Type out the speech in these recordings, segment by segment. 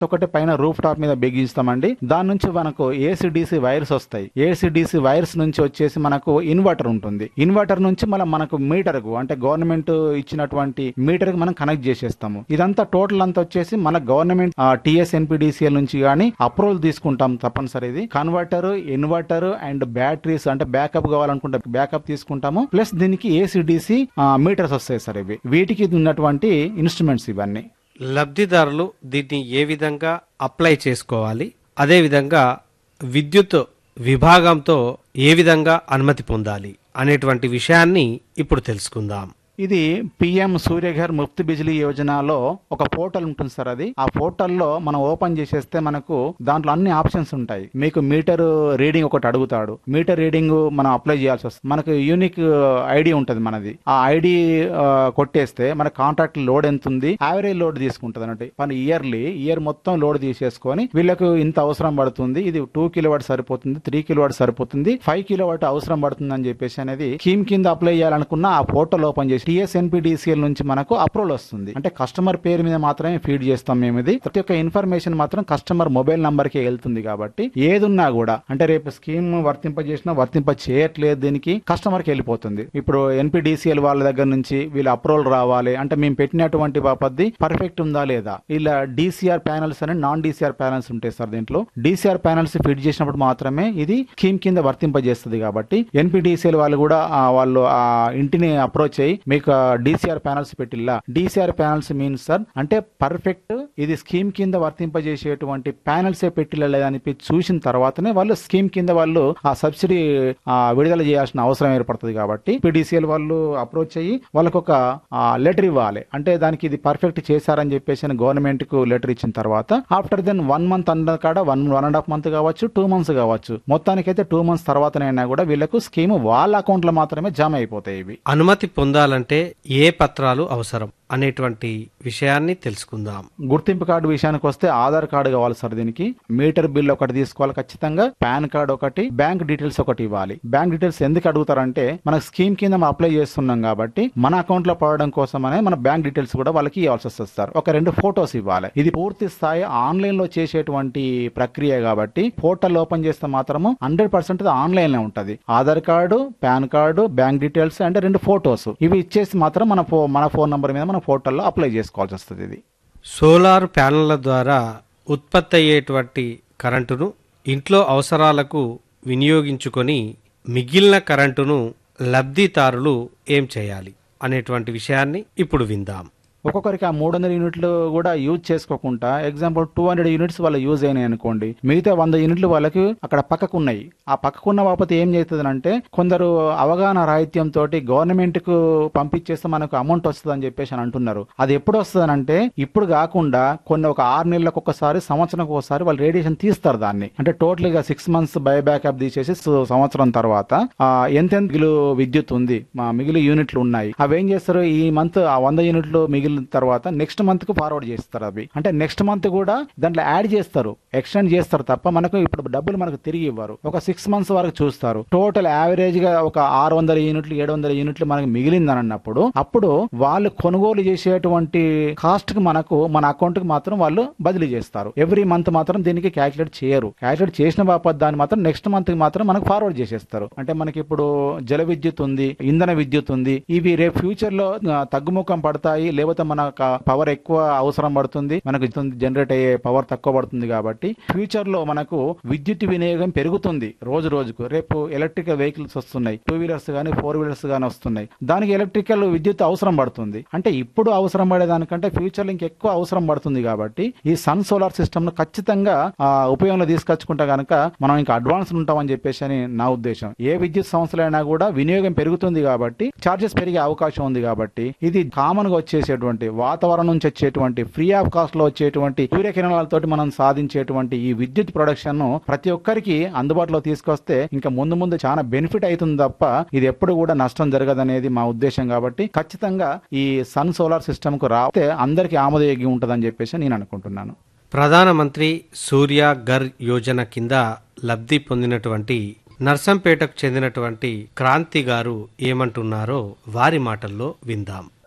ఒకటి పైన roof top మీద బిగిస్తామండి దాని నుంచి మనకు ఏసీడీసీ వైర్స్ వస్తాయి ఏసీడీసీ వైర్స్ నుంచి వచ్చేసి మనకు ఇన్వర్టర్ ఉంటుంది ఇన్వర్టర్ నుంచి మళ్ళీ మనకు మీటర్ కు అంటే గవర్నమెంట్ ఇచ్చినటువంటి మీటర్ కి మనం కనెక్ట్ చేసేస్తాము ఇదంతా టోటల్ అంతా వచ్చేసి మన గవర్నమెంట్ టిఎస్ ఎన్పిడిసిఎల్ నుంచి కానీ అప్రూవల్ తీసుకుంటాం తప్పనిసరి ఇది కన్వర్టర్ ఇన్వర్టర్ అండ్ బ్యాటరీస్ అంటే బ్యాకప్ కావాలనుకుంటే బ్యాకప్ తీసుకుంటాము ప్లస్ దీనికి ఏసీడీసీ మీటర్స్ వస్తాయి సార్ ఇవి వీటికి ఉన్నటువంటి ఇన్స్ట్రుమెంట్స్ ఇవన్నీ లబ్ధిదారులు దీన్ని ఏ విధంగా అప్లై చేసుకోవాలి అదేవిధంగా విద్యుత్ విభాగంతో ఏ విధంగా అనుమతి పొందాలి అనేటువంటి విషయాన్ని ఇప్పుడు తెలుసుకుందాం ఇది పిఎం సూర్యఘర్ ముఫ్త్ బిజిలీ యోజనలో ఒక పోర్టల్ ఉంటుంది సార్ అది ఆ పోర్టల్లో మనం ఓపెన్ చేసేస్తే మనకు దాంట్లో అన్ని ఆప్షన్స్ ఉంటాయి మీకు మీటర్ రీడింగ్ ఒకటి అడుగుతాడు మీటర్ రీడింగ్ మనం అప్లై చేయాల్సి వస్తుంది మనకు యూనిక్ ఐడి ఉంటుంది మనది ఆ ఐడి కొట్టేస్తే మన కాంట్రాక్ట్ లోడ్ ఎంత ఉంది యావరేజ్ లోడ్ తీసుకుంటుంది అన్నట్టు మన ఇయర్లీ ఇయర్ మొత్తం లోడ్ తీసేసుకొని వీళ్ళకు ఇంత అవసరం పడుతుంది ఇది టూ కిలో వాట్ సరిపోతుంది త్రీ కిలో వాట్ సరిపోతుంది ఫైవ్ కిలో వాట్ అవసరం పడుతుంది అని చెప్పేసి అనేది స్కీమ్ కింద అప్లై చేయాలనుకున్న ఆ పోర్టల్ ఓపెన్ చేసి టిఎస్ఎన్పిడిసిఎల్ నుంచి మనకు అప్రూవల్ వస్తుంది అంటే కస్టమర్ పేరు మీద మాత్రమే ఫీడ్ చేస్తాం మేము ఇది ప్రతి ఒక్క ఇన్ఫర్మేషన్ మాత్రం కస్టమర్ మొబైల్ నంబర్ కి వెళ్తుంది కాబట్టి ఏదున్నా కూడా అంటే రేపు స్కీమ్ వర్తింపజేసినా వర్తింప చేయట్లేదు దీనికి కస్టమర్ కి వెళ్ళిపోతుంది ఇప్పుడు ఎన్పిడిసిఎల్ వాళ్ళ దగ్గర నుంచి వీళ్ళ అప్రూవల్ రావాలి అంటే మేము పెట్టినటువంటి బాపద్ది పర్ఫెక్ట్ ఉందా లేదా ఇలా డిసిఆర్ ప్యానల్స్ అని నాన్ డిసిఆర్ ప్యానల్స్ ఉంటాయి సార్ దీంట్లో డిసిఆర్ ప్యానల్స్ ఫిట్ చేసినప్పుడు మాత్రమే ఇది స్కీమ్ కింద వర్తింపజేస్తుంది కాబట్టి ఎన్పిడిసిఎల్ వాళ్ళు కూడా ఆ, వాళ్ళు ఆ ఇంటిని అప్రోచ్ అయ్యి మీకు డిసిఆర్ ప్యానల్స్ పెట్టిల్లా డిసిఆర్ ప్యానల్స్ మీన్స్ సార్ అంటే పర్ఫెక్ట్ ఇది స్కీమ్ కింద వర్తింపజేసేటువంటి ప్యానల్స్ పెట్టిల్లా లేదా అని చెప్పి చూసిన తర్వాతనే వాళ్ళు స్కీమ్ కింద వాళ్ళు ఆ సబ్సిడీ ఆ, విడుదల చేయాల్సిన అవసరం ఏర్పడుతుంది కాబట్టి పిడిసిఎల్ వాళ్ళు అప్రోచ్ అయ్యి వాళ్ళకు ఒక లెటర్ ఇవ్వాలి అంటే దానికి ఇది పర్ఫెక్ట్ చేశారని చెప్పేసి గవర్నమెంట్ కు లెటర్ ఇచ్చిన తర్వాత ఆఫ్టర్ దెన్ వన్ మంత్ అన్న కాడ one one and half month కావచ్చు టూ మంత్స్ కావచ్చు మొత్తానికైతే టూ మంత్స్ తర్వాతనైనా కూడా వీళ్ళకు స్కీమ్ వాళ్ళ అకౌంట్ లో మాత్రమే జమ అయిపోతాయి ఇవి అనుమతి పొందాలంటే ఏ పత్రాలు అవసరం అనేటువంటి విషయాన్ని తెలుసుకుందాం గుర్తింపు కార్డు విషయానికి వస్తే ఆధార్ కార్డు కావాలి సార్ దీనికి మీటర్ బిల్ ఒకటి తీసుకోవాలి ఖచ్చితంగా పాన్ కార్డు ఒకటి బ్యాంక్ డీటెయిల్స్ ఒకటి ఇవ్వాలి బ్యాంక్ డీటెయిల్స్ ఎందుకు అడుగుతారంటే మనకు స్కీమ్ కింద మనం అప్లై చేస్తున్నాం కాబట్టి మన అకౌంట్ లో పడడం కోసమనే మన బ్యాంక్ డీటెయిల్స్ కూడా వాళ్ళకి ఇవ్వాల్సి వస్తుంది సార్ ఒక రెండు ఫోటోస్ ఇవ్వాలి ఇది పూర్తి స్థాయి ఆన్లైన్ లో చేసేటువంటి ప్రక్రియ కాబట్టి పోర్టల్ ఓపెన్ చేస్తే మాత్రము హండ్రెడ్ పర్సెంట్ ఆన్లైన్ లో ఉంటది Aadhaar card PAN card bank details అంటే రెండు ఫోటోస్ ఇవి ఇచ్చేసి మాత్రం మన ఫో మన ఫోన్ నంబర్ మీద మన పోర్టల్లో అప్లై చేసుకోవాల్సి వస్తుంది ఇది సోలార్ ప్యానెళ్ల ద్వారా ఉత్పత్తి అయ్యేటువంటి కరెంటును ఇంట్లో అవసరాలకు వినియోగించుకొని మిగిలిన కరెంటును లబ్ధిదారులు ఏం చేయాలి అనేటువంటి విషయాన్ని ఇప్పుడు విందాం ఒక్కొక్కరికి ఆ మూడు వందల యూనిట్లు కూడా యూజ్ చేసుకోకుండా ఎగ్జాంపుల్ టూ హండ్రెడ్ యూనిట్స్ వాళ్ళు యూజ్ అయినాయి అనుకోండి మిగతా వంద యూనిట్లు వాళ్ళకి అక్కడ పక్కకు ఉన్నాయి ఆ పక్కకున్న బాపతి ఏం చేస్తుంది అంటే కొందరు అవగాహన రాహిత్యంతో గవర్నమెంట్ కు పంపించేస్తే మనకు అమౌంట్ వస్తుంది అని చెప్పేసి అని అంటున్నారు అది ఎప్పుడు వస్తుంది అంటే ఇప్పుడు కాకుండా కొన్ని ఒక ఆరు నెలలకు ఒకసారి సంవత్సరం ఒకసారి వాళ్ళు రేడియేషన్ తీస్తారు దాన్ని అంటే టోటల్ గా సిక్స్ మంత్స్ బై బ్యాకప్ తీసేసి సు- సంవత్సరం తర్వాత ఆ, ఎంతెంత మిగిలి విద్యుత్ ఉంది మా మిగిలి యూనిట్లు ఉన్నాయి అవి ఏం చేస్తారు ఈ మంత్ ఆ వంద యూనిట్లు మిగిలిన తర్వాత నెక్స్ట్ మంత్ కు ఫార్వర్డ్ చేస్తారు అవి అంటే నెక్స్ట్ మంత్ కూడా దాంట్లో యాడ్ చేస్తారు ఎక్స్టెండ్ చేస్తారు తప్ప మనకు ఇప్పుడు డబ్బులు మనకు తిరిగి ఇవ్వరు ఒక సిక్స్ మంత్స్ వరకు చూస్తారు టోటల్ యావరేజ్ గా ఒక ఆరు వందల యూనిట్లు ఏడు వందల యూనిట్లు మనకు మిగిలిందని అన్నప్పుడు అప్పుడు వాళ్ళు కొనుగోలు చేసేటువంటి కాస్ట్ కి మనకు మన అకౌంట్ కి మాత్రం వాళ్ళు బదిలీ చేస్తారు ఎవ్రీ మంత్ మాత్రం దీనికి క్యాలిక్యులేట్ చేయరు క్యాలిక్యులేట్ చేసిన బాపత్ దాన్ని మాత్రం నెక్స్ట్ మంత్ కి మాత్రం మనకు ఫార్వర్డ్ చేసేస్తారు అంటే మనకి ఇప్పుడు జల విద్యుత్ ఉంది ఇంధన విద్యుత్ ఉంది ఇవి రేపు ఫ్యూచర్ లో ఆ, తగ్గుముఖం పడతాయి లేకపోతే మన పవర్ ఎక్కువ అవసరం పడుతుంది మనకు జనరేట్ అయ్యే పవర్ తక్కువ పడుతుంది కాబట్టి ఫ్యూచర్ లో మనకు విద్యుత్ వినియోగం పెరుగుతుంది రోజు రోజుకు రేపు ఎలక్ట్రికల్ వెహికల్స్ వస్తున్నాయి టూ వీలర్స్ గానీ ఫోర్ వీలర్స్ గానీ వస్తున్నాయి దానికి ఎలక్ట్రికల్ విద్యుత్ అవసరం పడుతుంది అంటే ఇప్పుడు అవసరం పడేదానికంటే ఫ్యూచర్ లో ఇంకెక్కువ అవసరం పడుతుంది కాబట్టి ఈ సన్ సోలార్ సిస్టమ్ ను ఖచ్చితంగా ఆ, ఉపయోగంలో తీసుకొచ్చుకుంటే గనక మనం ఇంకా అడ్వాన్స్ ఉంటామని చెప్పేసి అని నా ఉద్దేశం ఏ విద్యుత్ సంస్థలైనా కూడా వినియోగం పెరుగుతుంది కాబట్టి చార్జెస్ పెరిగే అవకాశం ఉంది కాబట్టి ఇది కామన్ గా వచ్చేసేటువంటి వాతావరణం నుంచి వచ్చేటువంటి ఫ్రీ ఆఫ్ కాస్ట్ లో వచ్చేటువంటి సూర్యకిరణాలతోటి మనం సాధించేటువంటి ఈ విద్యుత్ ప్రొడక్షన్ ను ప్రతి ఒక్కరికి అందుబాటులో తీసుకొస్తే ఇంకా ముందు ముందు చాలా బెనిఫిట్ అవుతుంది తప్ప ఇది ఎప్పుడు కూడా నష్టం జరగదనేది మా ఉద్దేశం కాబట్టి ఖచ్చితంగా ఈ సన్ సోలార్ సిస్టమ్ కు రాస్తే అందరికి ఆమోదయోగ్యం ఉంటుందని చెప్పేసి నేను అనుకుంటున్నాను ప్రధానమంత్రి సూర్య గర్ యోజన కింద లబ్ధి పొందినటువంటి నర్సంపేటకు చెందినటువంటి క్రాంతి గారు ఏమంటున్నారో వారి మాటల్లో విందాం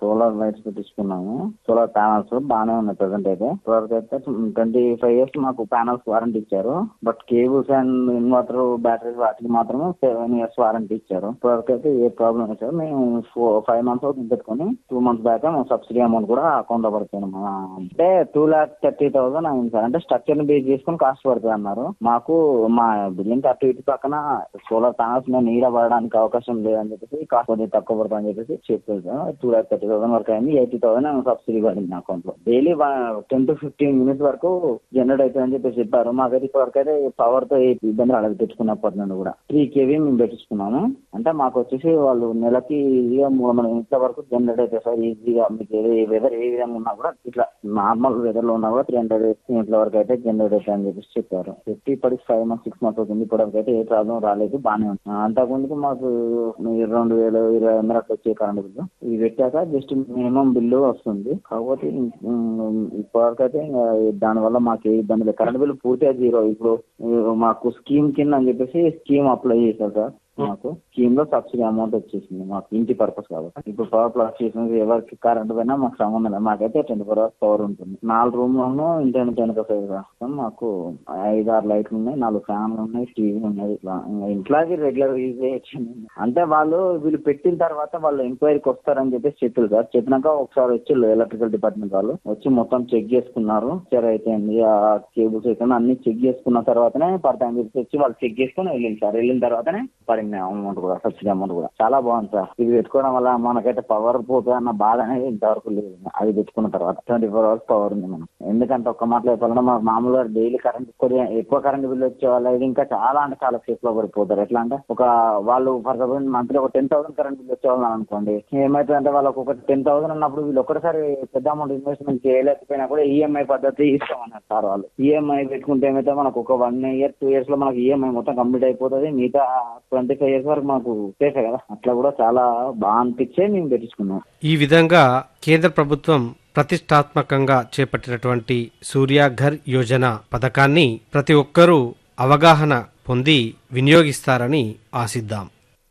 సోలార్ లైట్స్ పెట్టించుకున్నాము సోలార్ ప్యానల్స్ బాగానే ఉన్నాయి ప్రజెంట్ అయితే ఇప్పటివరకు అయితే ట్వంటీ ఫైవ్ ఇయర్స్ మాకు ప్యానల్స్ వారంటీ ఇచ్చారు but cables and inverter batteries వాటికి మాత్రం సెవెన్ ఇయర్స్ వారంటీ ఇచ్చారు ఇప్పటివరకు అయితే ఏ ప్రాబ్లం లేదు సార్ మేము ఫైవ్ మంత్స్ అవుతుంది పెట్టుకొని two months back subsidy amount కూడా అకౌంట్ లో పడుతుంది మా అంటే టూ ల్యాక్ థర్టీ థౌసండ్ అయింది సార్ అంటే స్ట్రక్చర్ ని బేస్ చేసుకుని కాస్ట్ పడుతుంది అన్నారు మాకు మా బిల్డింగ్ అటు ఇటు పక్కన సోలార్ ప్యానల్స్ మేము నీడ పడడానికి అవకాశం లేదని చెప్పేసి కాస్ట్ కొద్దిగా తక్కువ పడుతుంది అని చెప్పేసి చెప్పారు sir two lakh thirty thousand వరకు అయింది ఎయిటీ థౌసండ్ సబ్సిడీ పడింది నా అకౌంట్ లో daily ten to fifteen minutes వరకు జనరేట్ అవుతుందని చెప్పేసి చెప్పారు మాకైతే ఇప్పటివరకు అయితే పవర్ తో ఏ ఇబ్బంది రాలేదు తెచ్చుకున్నప్పటి నుండి కూడా త్రీ కేవీ మేము పెట్టించుకున్నాము అంటే మాకు వచ్చేసి వాళ్ళు నెలకి ఈజీగా మూడు వందల యూనిట్ల వరకు జనరేట్ అవుతాయి సార్ ఈజీగా మీకు ఏ వెదర్ ఏ విధంగా ఉన్నా కూడా ఇట్లా నార్మల్ వెదర్ లో ఉన్నా కూడా త్రీ హండ్రెడ్ యూనిట్ల వరకు అయితే జనరేట్ అవుతాయి అని చెప్పేసి చెప్పారు ఫిఫ్టీ ఇప్పటికి ఫైవ్ మంత్స్ సిక్స్ మంత్స్ అవుతుంది ఇప్పటివరకు అయితే ఏ ప్రాబ్లం రాలేదు బాగానే ఉంది ఆ, అంతకుముందుకు మాకు ఈ రెండు వేలు ఇరవై వందలు అట్లా వచ్చే కరెంట్ బిల్లు ఇది పెట్టాక జస్ట్ మినిమం బిల్లు వస్తుంది కాకపోతే ఉమ్, ఇప్పటివరకు అయితే ఇంకా దానివల్ల మాకు ఏ ఇబ్బంది లేదు కరెంట్ బిల్లు పూర్తిగా జీరో ఇప్పుడు ఈ మాకు స్కీమ్ కింద అని చెప్పేసి స్కీమ్ అప్లై చేశారు సార్ మాకు స్కీమ్ లో సబ్సిడీ అమౌంట్ వచ్చేసింది మాకు ఇంటి పర్పస్ కాబట్టి ఇప్పుడు పవర్ ప్లస్ చేసినది ఎవరికి కరెంట్ పోయినా మాకు సంబంధం లేదు మాకైతే ట్వంటీ ఫోర్ అవర్స్ పవర్ ఉంటుంది నాలుగు రూమ్ లోను ఇంటర్నెట్ వెనక సైడ్ రాస్తాం మాకు ఐదు ఆరు లైట్లు ఉన్నాయి నాలుగు ఫ్యాన్లు ఉన్నాయి టీవీ ఉన్నది ఇట్లా ఇంకా ఇంట్లోకి రెగ్యులర్ యూజ్ చేయొచ్చు అంటే వాళ్ళు వీళ్ళు పెట్టిన తర్వాత వాళ్ళు ఎంక్వైరీకి వస్తారని చెప్పేసి చెప్పారు సార్ చెప్పినాక ఒకసారి వచ్చి ఎలక్ట్రికల్ డిపార్ట్మెంట్ వాళ్ళు వచ్చి మొత్తం చెక్ చేసుకున్నారు సరే అయితే ఆ కేబుల్స్ అయితే అన్ని చెక్ చేసుకున్న తర్వాతనే పడతాయని చెప్పి వచ్చి వాళ్ళు చెక్ చేసుకుని వెళ్ళింది సార్ వెళ్ళిన తర్వాతనే పడింది అమౌంట్ కూడా సబ్సిడీ అమౌంట్ కూడా చాలా బాగుంది సార్ ఇది పెట్టుకోవడం వల్ల మనకైతే పవర్ పోతుంది అన్న బాధ అనేది ఇంతవరకు లేదు అది పెట్టుకున్న తర్వాత ట్వంటీ ఫోర్ అవర్స్ పవర్ ఉంది మనం ఎందుకంటే ఒక్క మాటలో చెప్పాలంటే మాకు మామూలుగా డైలీ కరెంట్ కొద్దిగా ఎక్కువ కరెంట్ బిల్ వచ్చే వాళ్ళు అయితే ఇంకా చాలా అంటే చాలా సేఫ్ లో పడిపోతారు ఎట్లా అంటే ఒక వాళ్ళు ఫర్ సపోజ్ మంత్లీ ఒక టెన్ థౌసండ్ కరెంట్ బిల్ వచ్చే వాళ్ళు అనుకోండి ఏమైతుంది అంటే వాళ్ళకి ఒక టెన్ థౌసండ్ అన్నప్పుడు వీళ్ళు ఒకటిసారి పెద్ద అమౌంట్ ఇన్వెస్ట్మెంట్ చేయలేకపోయినా కూడా ఈఎంఐ పద్ధతి ఇస్తామన్నారు సార్ వాళ్ళు ఈఎంఐ పెట్టుకుంటే ఏమైతే మనకు ఒక వన్ ఇయర్ టూ ఇయర్స్ లో మనకి ఈఎంఐ మొత్తం కంప్లీట్ అయిపోతుంది మిగతా ట్వంటీ ఫైవ్ ఇయర్స్ వరకు మాకు సేఫే కదా అట్లా కూడా చాలా బాగా అనిపించే మేము పెట్టించుకున్నాం ఈ విధంగా కేంద్ర ప్రభుత్వం ప్రతిష్టాత్మకంగా చేపట్టినటువంటి సూర్యాఘర్ యోజన పథకాన్ని ప్రతి ఒక్కరూ అవగాహన పొంది వినియోగిస్తారని ఆశిద్దాం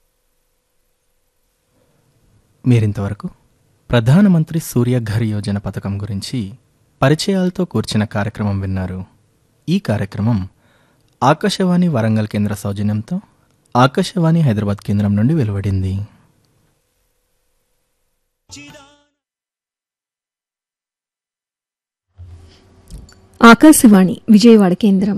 మీరింతవరకు ప్రధానమంత్రి సూర్యఘర్ యోజన పథకం గురించి పరిచయాలతో కూర్చిన కార్యక్రమం విన్నారు ఈ కార్యక్రమం ఆకాశవాణి వరంగల్ కేంద్ర సౌజన్యంతో ఆకాశవాణి హైదరాబాద్ కేంద్రం నుండి వెలువడింది ఆకాశవాణి విజయవాడ కేంద్రం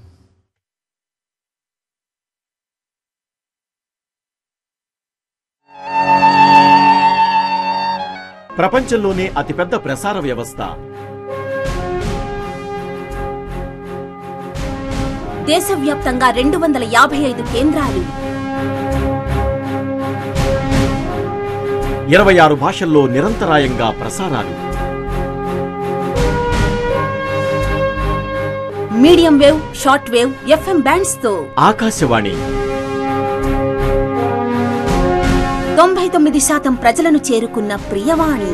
ప్రపంచంలోనే అతిపెద్ద ప్రసార వ్యవస్థ దేశవ్యాప్తంగా రెండు వందల యాభై ఐదు కేంద్రాలు ఇరవై ఆరు భాషల్లో నిరంతరాయంగా ప్రసారాలు medium wave short wave FM bands తో ఆకాశవాణి తొంభై తొమ్మిది శాతం ప్రజలను చేరుకున్న ప్రియవాణి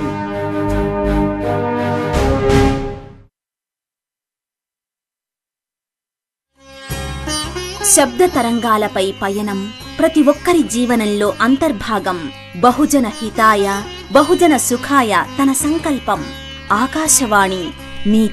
శబ్ద తరంగాలపై పయనం ప్రతి ఒక్కరి జీవనంలో అంతర్భాగం బహుజన హితాయ బహుజన సుఖాయ తన సంకల్పం ఆకాశవాణి మీ